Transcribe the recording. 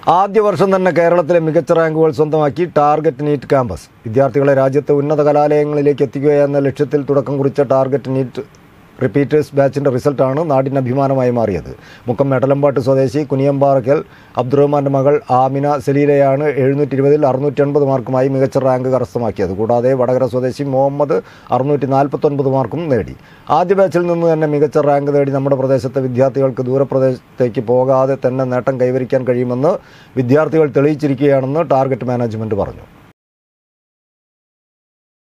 ആദ്യ വർഷം തന്നെ കേരളത്തിലെ മികച്ച റാങ്കുകൾ സ്വന്തമാക്കി ടാർഗറ്റ് നീറ്റ് ക്യാമ്പസ് വിദ്യാർത്ഥികളെ രാജ്യത്തെ ഉന്നത കലാലയങ്ങളിലേക്ക് എത്തിക്കുക എന്ന ലക്ഷ്യത്തിൽ തുടക്കം കുറിച്ച ടാർഗറ്റ് നീറ്റ് റിപ്പീറ്റേഴ്സ് ബാച്ചിൻ്റെ റിസൾട്ടാണ് നാടിന് അഭിമാനമായി മാറിയത് മുക്കം മെടലമ്പാട്ട് സ്വദേശി കുനിയമ്പാറയ്ക്കൽ അബ്ദുറഹ്മാൻ്റെ മകൾ ആമിന സലീലയാണ് എഴുന്നൂറ്റി ഇരുപതിൽ അറുന്നൂറ്റി എൺപത് മാർക്കുമായി മികച്ച റാങ്ക് കരസ്ഥമാക്കിയത് കൂടാതെ വടകര സ്വദേശി മുഹമ്മദ് അറുന്നൂറ്റി നാൽപ്പത്തൊൻപത് മാർക്കും നേടി ആദ്യ ബാച്ചിൽ നിന്ന് തന്നെ മികച്ച റാങ്ക് നേടി നമ്മുടെ പ്രദേശത്തെ വിദ്യാർത്ഥികൾക്ക് ദൂരപ്രദേശത്തേക്ക് പോകാതെ തന്നെ നേട്ടം കൈവരിക്കാൻ കഴിയുമെന്ന് വിദ്യാർത്ഥികൾ തെളിയിച്ചിരിക്കുകയാണെന്ന് ടാർഗറ്റ് മാനേജ്മെൻറ്റ് പറഞ്ഞു